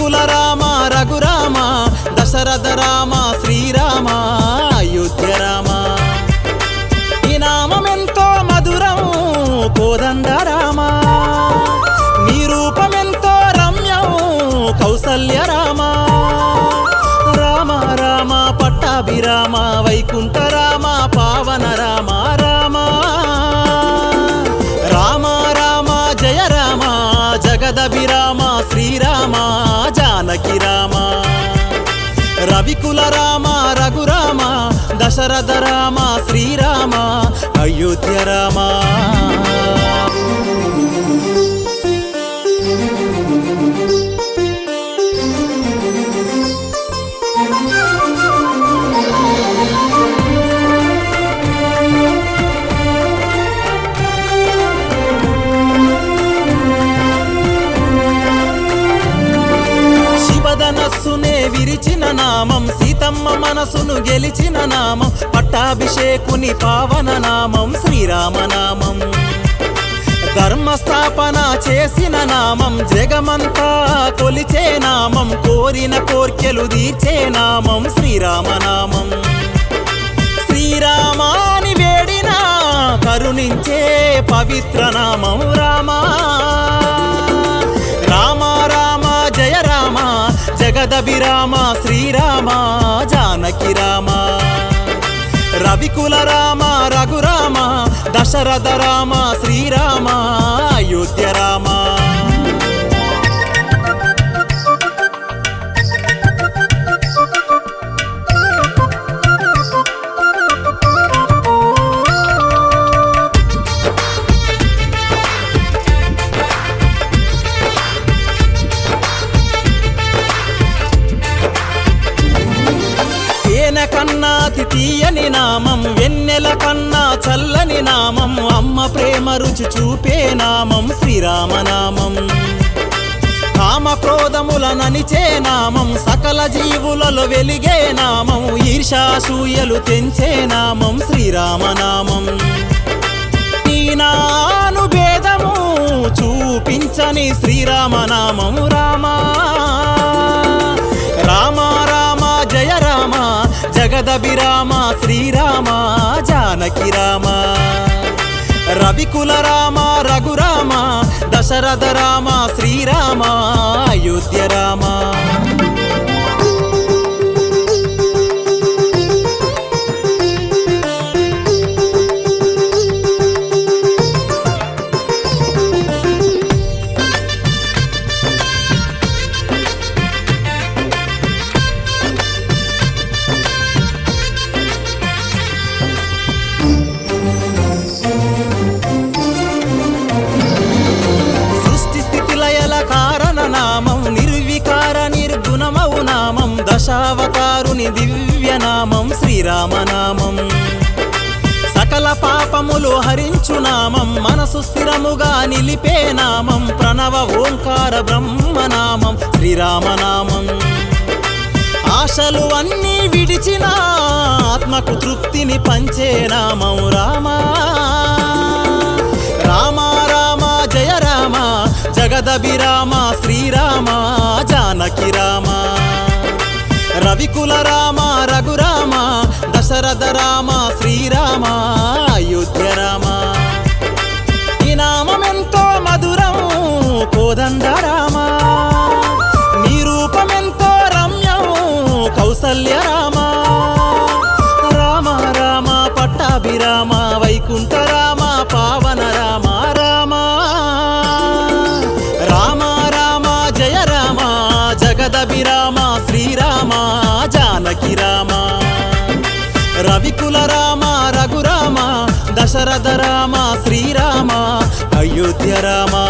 రవికుల రామ రఘురామ దశరథ రామ శ్రీరామ అయోధ్య రామ ఈ నామమెంతో మధురం కోదండ రామ నీ రూపమెంతో రమ్యం కౌసల్య రామ రామ రామ పట్టాభిరామ వైకుంఠ రామ పావన రామ రామ రామ రామ జయ రామ జగదభిరామ శ్రీరామ జానకి రామ రవికుల రామ రఘురామ దశరథ రామ శ్రీరామ అయోధ్య రామ శివధనస్సునే విరిచిన నామం సీతమ్మ మనసును గెలిచిన నామం పట్టాభిషేకుని పావన నామం శ్రీరామనామం ధర్మస్థాపన చేసిన నామం జగమంతా కొలిచే నామం కోరిన కోర్కెలు తీర్చే నామం శ్రీరామనామం శ్రీరామాని వేడిన కరుణించే పవిత్ర నామం రామా రామ రామ జయ రామ జగదభిరామ శ్రీరామ జానకి రామ రవికుల రామ రఘురామ దశరథ రామ శ్రీరామ అయోధ్య రామ తేనె కన్నా అతి తీయని నామం వెన్నెల కన్నా చల్లని నామం అమ్మ ప్రేమ రుచి చూపే నామం శ్రీరామనామం కామ క్రోధముల ననిచే నామం సకల జీవులలో వెలిగే నామం ఈర్షాసూయలు తెంచే నామం శ్రీరామనామం ఈ నాను భేదము చూపించని శ్రీరామనామం రామా రామ రామ జయ రామ జగదభిరామ శ్రీరామ జానకి రామ రవికుల రామ రఘురామ దశరథ రామ శ్రీరామ అయోధ్య రామ సృష్టి స్థితి లయల కారణ నామం నిర్వికార నిర్గుణమౌ నామం దశావతారుని దివ్య నామం శ్రీరామనామం సకల పాపములు హరించు నామం మనసు స్థిరముగా నిలిపే నామం ప్రణవ ఓంకార బ్రహ్మనామం శ్రీరామనామం ఆశలు అన్నీ విడిచిన ఆత్మకు తృప్తిని పంచే నామం రామా రామ రామ జయ రామ జగదభిరామ శ్రీరామ జానకి రామ రవికుల రామ రఘురామ దశరథ రామ శ్రీరామ అయోధ్య రామ ఈ నామమెంతో మధురం కోదండ రామ నీ రూపమెంతో రమ్యం కౌసల్య రామ రామ రామ పట్టాభిరామ వైకుంఠ రామ పావన రామ రామ రామ రామ జయ రామ జగదభిరామ శ్రీరామ జానకి రామ రవికుల రామ రఘురామ దశరథ రామ శ్రీరామ అయోధ్య రామ